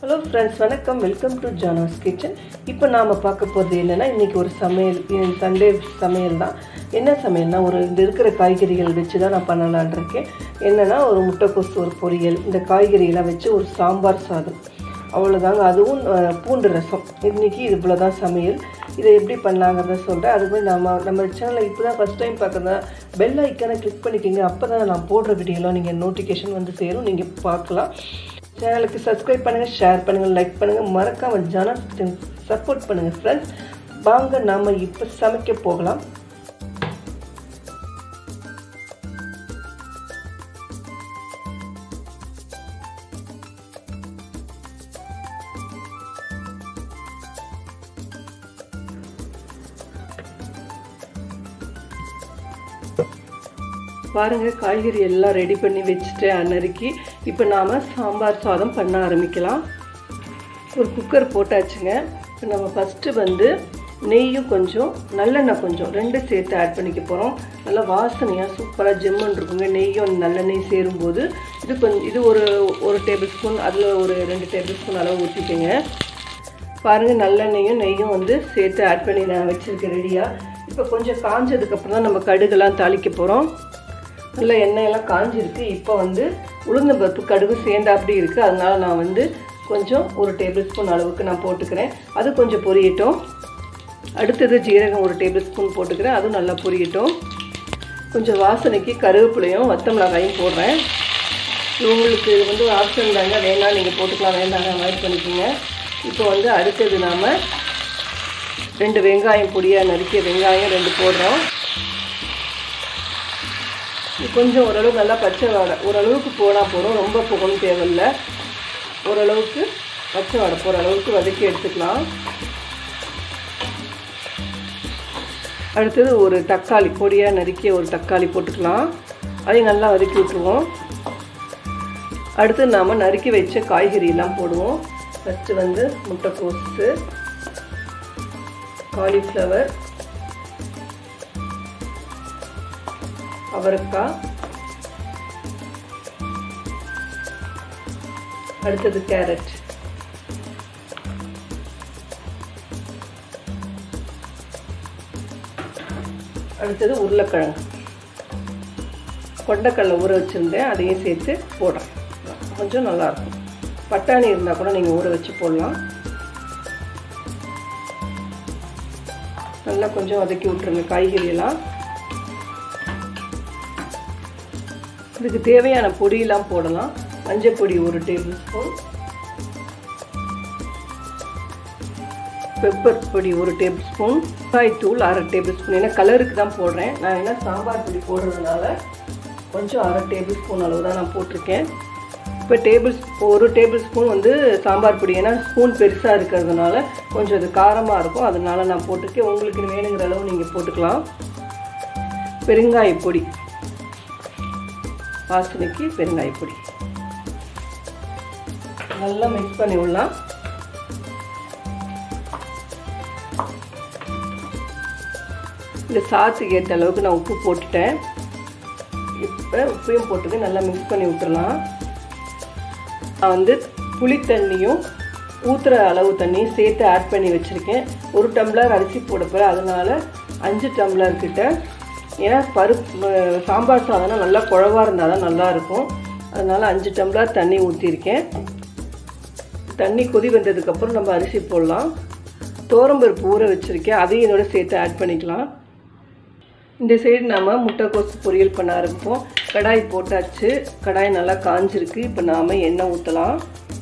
hello friends வணக்கம் welcome to Jana's kitchen இப்போ நாம் பார்க்க போகிறது என்னென்னா இன்றைக்கி ஒரு சமையல் சண்டே சமையல் தான் என்ன சமையல்னா ஒரு இந்த இருக்கிற காய்கறிகள் வச்சு தான் நான் பண்ணலான் இருக்கேன் என்னென்னா ஒரு முட்டைக்கோசு ஒரு பொரியல் இந்த காய்கறியெல்லாம் வச்சு ஒரு சாம்பார் சாதம் அவ்வளோதாங்க அதுவும் அஹ், பூண்டு ரசம் இன்றைக்கி இது போல தான் சமையல் இதை எப்படி பண்ணலாங்கிறத சொல்கிறேன் அதுக்கு நம்ம நம்ம சேனலை இப்போ தான் ஃபஸ்ட் டைம் பார்க்குறதா பெல் ஐக்கனை கிளிக் பண்ணிக்கோங்க அப்போ தான் நான் போடுற வீடியோலாம் நீங்கள் நோட்டிஃபிகேஷன் வந்து சேரும் நீங்கள் பார்க்கலாம் சேனலுக்கு சப்ஸ்கிரைப் பண்ணுங்கள் ஷேர் பண்ணுங்கள் லைக் பண்ணுங்கள் மறக்காமல் ஜானா சப்போர்ட் பண்ணுங்கள் ஃப்ரெண்ட்ஸ் வாங்க நாம் இப்போ சமைக்க போகலாம் பாருங்க காய்கறி எல்லாம் ரெடி பண்ணி வச்சுட்டு நறுக்கி இப்போ நாம் சாம்பார் சாதம் பண்ண ஆரம்பிக்கலாம் ஒரு குக்கர் போட்டாச்சுங்க இப்போ நம்ம ஃபஸ்ட்டு வந்து நெய்யும் கொஞ்சம் நல்லெண்ணெய் கொஞ்சம் ரெண்டு சேர்த்து ஆட் பண்ணிக்க போகிறோம் நல்லா வாசனையாக சூப்பராக ஜெம்முன்னு இருக்குங்க நெய்யும் நல்லெண்ணெய் சேரும்போது இது கொஞ்சம் இது ஒரு ஒரு டேபிள் ஸ்பூன் அதில் ஒரு ரெண்டு டேபிள் ஸ்பூன் அளவு ஊற்றிக்கங்க பாருங்கள் நல்லெண்ணெயும் நெய்யும் வந்து சேர்த்து ஆட் பண்ணி நான் வச்சுருக்கேன் ரெடியாக இப்போ கொஞ்சம் காஞ்சதுக்கப்புறம் தான் நம்ம கடுகெல்லாம் தாளிக்க போகிறோம் நல்ல எண்ணெயெல்லாம் காஞ்சிருக்கு இப்போ வந்து உளுந்த பருப்பு கடுகு சேர்ந்தாப்படி இருக்குது அதனால நான் வந்து கொஞ்சம் ஒரு டேபிள் ஸ்பூன் அளவுக்கு நான் போட்டுக்கிறேன் அது கொஞ்சம் பொரியட்டும் அடுத்தது ஜீரகம் ஒரு டேபிள் ஸ்பூன் போட்டுக்கிறேன் அதுவும் நல்லா பொரியட்டும் கொஞ்சம் வாசனைக்கு கருவேப்பிலையும் வத்த மிளகாயும் போடுறேன் இது உங்களுக்கு இது வந்து ஆப்ஷன் தாங்க வேணாம் நீங்கள் போட்டுக்கலாம் வேண்டாங்க அவாய்ட் பண்ணிக்கோங்க இப்போ வந்து அடுத்தது நாம் ரெண்டு வெங்காயம் பொடியாக நறுக்கிய வெங்காயம் ரெண்டு போடுறோம் கொஞ்சம் ஓரளவு நல்லா பச்சை வாடை ஓரளவுக்கு போனால் போதும் ரொம்ப போகணும் தேவையில்லை ஓரளவுக்கு பச்சை வாடை போகிற அளவுக்கு வதக்கி எடுத்துக்கலாம் அடுத்தது ஒரு தக்காளி பொடியாக நறுக்கிய ஒரு தக்காளி போட்டுக்கலாம் அதையும் நல்லா வதக்கி விட்டுருவோம் அடுத்து நாம் நறுக்கி வச்ச காய்கறியெல்லாம் போடுவோம் ஃபஸ்ட்டு வந்து முட்டைக்கோஸு காலிஃப்ளவர் அவரைக்காய் அடுத்தது கேரட் அடுத்தது உருளைக்கிழங்கு கொண்டைக்கடலை ஊற வச்சுருந்தேன் அதையும் சேர்த்து போடுறேன் கொஞ்சம் நல்லாயிருக்கும் பட்டாணி இருந்தால் கூட நீங்கள் ஊற வச்சு போடலாம் நல்லா கொஞ்சம் வதக்கி விட்ருங்க காய்கறியெல்லாம் இதுக்கு தேவையான பொடியெல்லாம் போடலாம் மஞ்சள் பொடி ஒரு டேபிள் ஸ்பூன் பெப்பர் பொடி ஒரு டேபிள் ஸ்பூன் தூள் அரை டேபிள் ஸ்பூன் ஏன்னா கலருக்கு தான் போடுறேன் நான் என்ன சாம்பார் பொடி போடுறதுனால கொஞ்சம் அரை டேபிள் ஸ்பூன் அளவு தான் நான் போட்டிருக்கேன் இப்போ டேபிள் ஒரு டேபிள் ஸ்பூன் வந்து சாம்பார் பொடி ஏன்னா ஸ்பூன் பெருசாக இருக்கிறதுனால கொஞ்சம் அது காரமாக இருக்கும் அதனால நான் போட்டிருக்கேன் உங்களுக்கு வேணுங்கிற அளவு நீங்கள் போட்டுக்கலாம் பெருங்காய பொடி வாசனைக்கு பெருங்காய பொடி நல்லா மிக்ஸ் பண்ணி விடலாம் இந்த சாத்துக்கு ஏற்ற அளவுக்கு நான் உப்பு போட்டுட்டேன் இப்போ உப்பையும் போட்டுட்டு நல்லா மிக்ஸ் பண்ணி விட்டுறலாம் நான் வந்து புளி தண்ணியும் ஊற்றுற அளவு தண்ணியும் சேர்த்து ஆட் பண்ணி வச்சுருக்கேன் ஒரு டம்ளர் அரிசி போட போகிறேன் அதனால் அஞ்சு டம்ளர் கிட்ட ஏன்னா பருப்பு சாம்பார் சாதம்னா நல்லா குழவாக இருந்தால் தான் நல்லாயிருக்கும் அதனால் அஞ்சு டம்ளர் தண்ணி ஊற்றிருக்கேன் தண்ணி கொதி வந்ததுக்கப்புறம் நம்ம அரிசி போடலாம் தோரம்பருப்பு ஊற வச்சுருக்கேன் அதையும் இதோட சேர்த்து ஆட் பண்ணிக்கலாம் இந்த சைடு நாம் முட்டைக்கோசு பொரியல் பண்ண ஆரம்பிப்போம் கடாய் போட்டாச்சு கடாய் நல்லா காஞ்சிருக்கு இப்போ நாம் எண்ணெய் ஊற்றலாம்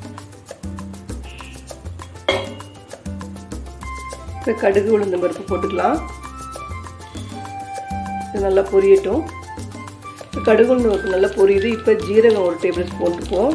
இப்போ கடுகு உளுந்த பருப்பு போட்டுக்கலாம் இது நல்லா பொரியட்டும் இப்போ கடுகு உளுந்த பருப்பு நல்லா பொரியுது இப்போ ஜீரகம் ஒரு டேபிள் ஸ்பூன் போட்டுக்குவோம்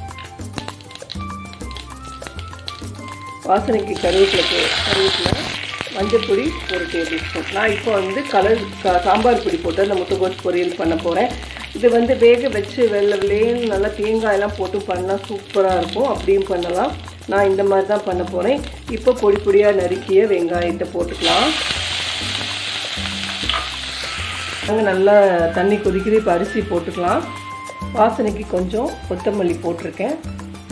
வாசனைக்கு கருவேப்பிலை கருவேப்பிலை மஞ்சள் பொடி ஒரு டேபிள் ஸ்பூன் நான் இப்போ வந்து கலர் சாம்பார் பொடி போட்டு அந்த முட்டைக்கோஸ் பொரியல் பண்ண போகிறேன் இது வந்து வேக வச்சு வெள்ளை வெள்ளையன்னு நல்லா தேங்காயெல்லாம் போட்டு பண்ணால் சூப்பராக இருக்கும் அப்படியும் பண்ணலாம் நான் இந்த மாதிரி தான் பண்ண போகிறேன் இப்போ பொடி பொடியாக நறுக்கிய வெங்காயத்தை போட்டுக்கலாம் அங்கே நல்லா தண்ணி கொதிக்குது இப்போ அரிசி போட்டுக்கலாம் வாசனைக்கு கொஞ்சம் கொத்தமல்லி போட்டிருக்கேன்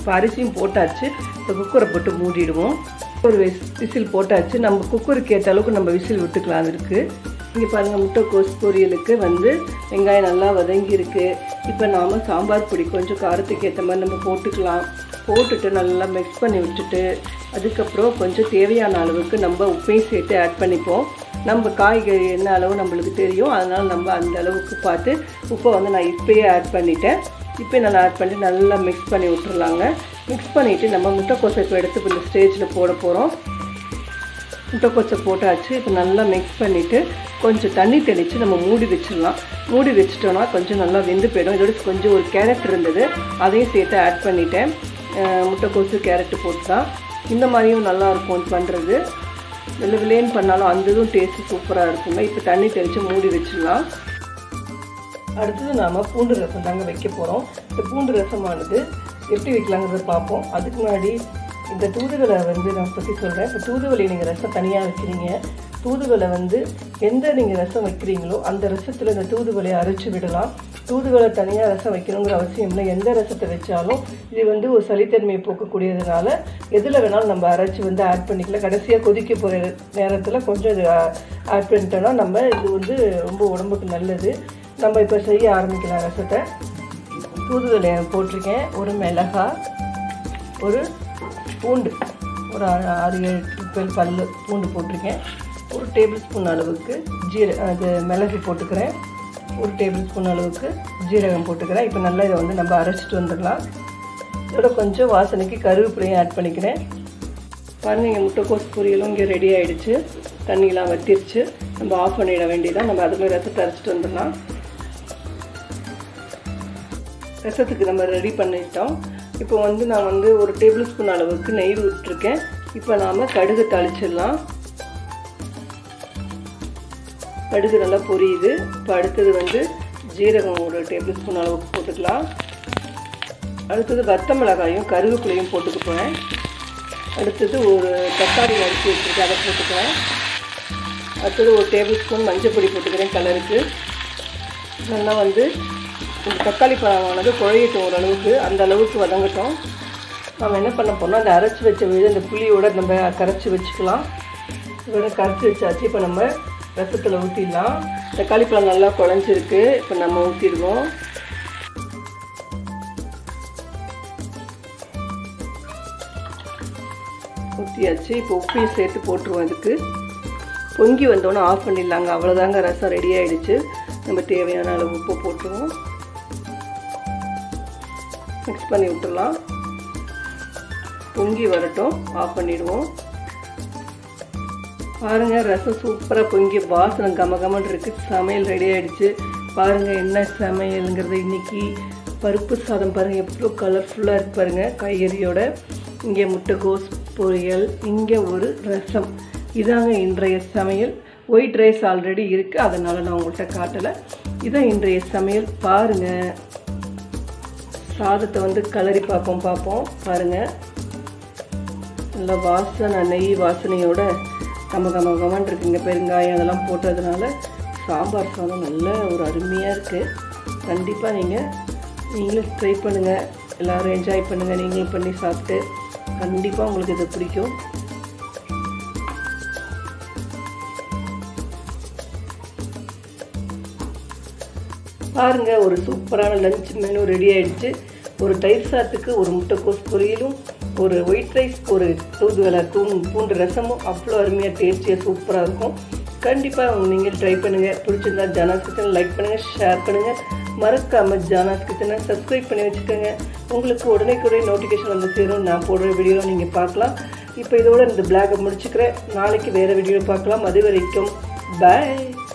இப்போ அரிசியும் போட்டாச்சு இப்போ குக்கரை போட்டு மூடிடுவோம் ஒரு விசில் போட்டாச்சு நம்ம குக்கருக்கு ஏற்ற அளவுக்கு நம்ம விசில் விட்டுக்கலாம் இருக்குது இங்கே பாருங்கள் முட்டைக்கோஸ் பொரியலுக்கு வந்து வெங்காயம் நல்லா வதங்கியிருக்கு இப்போ நாம் சாம்பார் பொடி கொஞ்சம் காரத்துக்கு ஏற்ற மாதிரி நம்ம போட்டுக்கலாம் போட்டுட்டு நல்லா மிக்ஸ் பண்ணி விட்டுட்டு அதுக்கப்புறம் கொஞ்சம் தேவையான அளவுக்கு நம்ம உப்பையும் சேர்த்து ஆட் பண்ணிப்போம் நம்ம காய்கறி என்ன அளவு நம்மளுக்கு தெரியும் அதனால் நம்ம அந்த அளவுக்கு பார்த்து உப்பை வந்து நான் இப்போயே ஆட் பண்ணிட்டேன் இப்போ நல்லா ஆட் பண்ணி நல்லா மிக்ஸ் பண்ணி விட்டுறலாங்க மிக்ஸ் பண்ணிவிட்டு நம்ம முட்டைக்கோசை இப்போ எடுத்து இப்போ இந்த ஸ்டேஜில் போட போகிறோம் முட்டைக்கோசை போட்டாச்சு இப்போ நல்லா மிக்ஸ் பண்ணிவிட்டு கொஞ்சம் தண்ணி தெளித்து நம்ம மூடி வச்சிடலாம் மூடி வச்சிட்டோன்னா கொஞ்சம் நல்லா வெந்து போயிடும் இதோட கொஞ்சம் ஒரு கேரட் இருந்தது அதையும் சேர்த்து ஆட் பண்ணிட்டேன் முட்டைக்கோசு கேரட்டு போட்டு தான் இந்த மாதிரியும் நல்லா இருக்கும் பண்ணுறது வெள்ளை வில்லேன்னு பண்ணாலும் அந்த இதுவும் டேஸ்ட்டு சூப்பராக இருக்குங்க இப்போ தண்ணி தெளித்து மூடி வச்சிடலாம் அடுத்தது நாம் பூண்டு ரசம் தாங்க வைக்க போகிறோம் இந்த பூண்டு ரசமானது எப்படி வைக்கலாங்கிறத பார்ப்போம் அதுக்கு முன்னாடி இந்த தூதுவளை வந்து நான் பற்றி சொல்கிறேன் இப்போ தூதுவளை நீங்கள் ரசம் தனியாக வைக்கிறீங்க தூதுவளை வந்து எந்த நீங்கள் ரசம் வைக்கிறீங்களோ அந்த ரசத்தில் இந்த தூதுவளையை அரைச்சி விடலாம் தூதுவளை தனியாக ரசம் வைக்கணுங்கிற அவசியம் இல்லை எந்த ரசத்தை வச்சாலும் இது வந்து ஒரு சளித்தன்மையை போக்கக்கூடியதுனால எதில் வேணாலும் நம்ம அரைச்சி வந்து ஆட் பண்ணிக்கலாம் கடைசியாக கொதிக்க போகிற நேரத்தில் கொஞ்சம் இது ஆட் பண்ணிட்டோம்னா நம்ம இது வந்து ரொம்ப உடம்புக்கு நல்லது நம்ம இப்போ செய்ய ஆரம்பிக்கலாம் ரசத்தை தூதுவளை போட்டிருக்கேன் ஒரு மிளகாய் ஒரு பூண்டு ஒரு ஆறு ஏழு பேர் பல் பூண்டு போட்டிருக்கேன் ஒரு டேபிள் ஸ்பூன் அளவுக்கு ஜீர அது மிளகு போட்டுக்கிறேன் ஒரு டேபிள் ஸ்பூன் அளவுக்கு ஜீரகம் போட்டுக்கிறேன் இப்போ நல்லா இதை வந்து நம்ம அரைச்சிட்டு வந்துடலாம் இதோட கொஞ்சம் வாசனைக்கு கருவேப்பிலையும் ஆட் பண்ணிக்கிறேன் பாருங்கள் இங்கே முட்டைக்கோஸ் பொரியலும் இங்கே ரெடி ஆகிடுச்சு தண்ணியெலாம் வத்திருச்சு நம்ம ஆஃப் பண்ணிட வேண்டியதான் நம்ம அதுமாதிரி ரசத்தை அரைச்சிட்டு வந்துடலாம் ரசத்துக்கு நம்ம ரெடி பண்ணிட்டோம் இப்போ வந்து நான் வந்து ஒரு டேபிள் ஸ்பூன் அளவுக்கு நெய் விட்டுருக்கேன் இப்போ நாம் கடுகு தாளிச்சிடலாம் கடுகு நல்லா பொரியுது இப்போ அடுத்தது வந்து ஜீரகம் ஒரு டேபிள் ஸ்பூன் அளவுக்கு போட்டுக்கலாம் அடுத்தது வத்த மிளகாயும் கருவேப்பிலையும் போட்டுக்க போகிறேன் அடுத்தது ஒரு தக்காளி நறுக்கி வச்சுருக்கேன் அதை போட்டுக்கிறேன் அடுத்தது ஒரு டேபிள் ஸ்பூன் மஞ்சள் பொடி போட்டுக்கிறேன் கலருக்கு நல்லா வந்து இந்த தக்காளி பழமானது குழையட்டும் ஓரளவுக்கு அந்த அளவுக்கு வதங்கட்டும் நம்ம என்ன பண்ண போறோம் அந்த அரைச்சி வச்ச விழுது அந்த புளியோட நம்ம கரைச்சி வச்சுக்கலாம் இதோட கரைச்சி வச்சாச்சு இப்போ நம்ம ரசத்தில் ஊற்றிடலாம் தக்காளி பழம் நல்லா குழஞ்சிருக்கு இப்போ நம்ம ஊற்றிடுவோம் ஊற்றியாச்சு இப்போ உப்பையும் சேர்த்து போட்டுருவோம் இதுக்கு பொங்கி வந்தோன்னே ஆஃப் பண்ணிடலாங்க அவ்வளோதாங்க ரசம் ரெடி ஆகிடுச்சு நம்ம தேவையான அளவு உப்பு போட்டுருவோம் மிக்ஸ் பண்ணி விட்டுடலாம் பொங்கி வரட்டும் ஆஃப் பண்ணிடுவோம் பாருங்கள் ரசம் சூப்பராக பொங்கி வாசனை கம கமன்னு இருக்குது சமையல் ரெடி ஆகிடுச்சு பாருங்கள் என்ன சமையலுங்கிறது இன்றைக்கி பருப்பு சாதம் பாருங்கள் எவ்வளோ கலர்ஃபுல்லாக இருக்கு பாருங்கள் காய்கறியோட இங்கே முட்டைகோஸ் பொரியல் இங்கே ஒரு ரசம் இதாங்க இன்றைய சமையல் ஒயிட் ரைஸ் ஆல்ரெடி இருக்குது அதனால் நான் உங்கள்கிட்ட காட்டலை இதான் இன்றைய சமையல் பாருங்கள் சாதத்தை வந்து கலரி பார்ப்போம் பார்ப்போம் பாருங்கள் நல்லா வாசனை நெய் வாசனையோட கம கம கமன் இருக்குங்க பெருங்காயம் அதெல்லாம் போட்டதுனால சாம்பார் சாதம் நல்ல ஒரு அருமையாக இருக்குது கண்டிப்பாக நீங்கள் நீங்களும் ட்ரை பண்ணுங்கள் எல்லோரும் என்ஜாய் பண்ணுங்கள் நீங்களும் பண்ணி சாப்பிட்டு கண்டிப்பாக உங்களுக்கு இது பிடிக்கும் பாருங்க ஒரு சூப்பரான லஞ்ச் மெனு ரெடி ஆயிடுச்சு ஒரு தயிர் சாத்துக்கு ஒரு முட்டைக்கோஸ் பொரியலும் ஒரு ஒயிட் ரைஸ் ஒரு தூதுவலை தூண் பூண்டு ரசமும் அவ்வளோ அருமையாக டேஸ்டியாக சூப்பராக இருக்கும் கண்டிப்பாக நீங்கள் ட்ரை பண்ணுங்கள் பிடிச்சிருந்தா ஜானாஸ் கிச்சன் லைக் பண்ணுங்கள் ஷேர் பண்ணுங்கள் மறக்காமல் ஜானாஸ் கிச்சனை சப்ஸ்கிரைப் பண்ணி வச்சுக்கோங்க உங்களுக்கு உடனே கூட நோட்டிஃபிகேஷன் வந்து சேரும் நான் போடுற வீடியோ நீங்கள் பார்க்கலாம் இப்போ இதோட இந்த பிளாகை முடிச்சுக்கிறேன் நாளைக்கு வேறு வீடியோ பார்க்கலாம் அது வரைக்கும் பாய்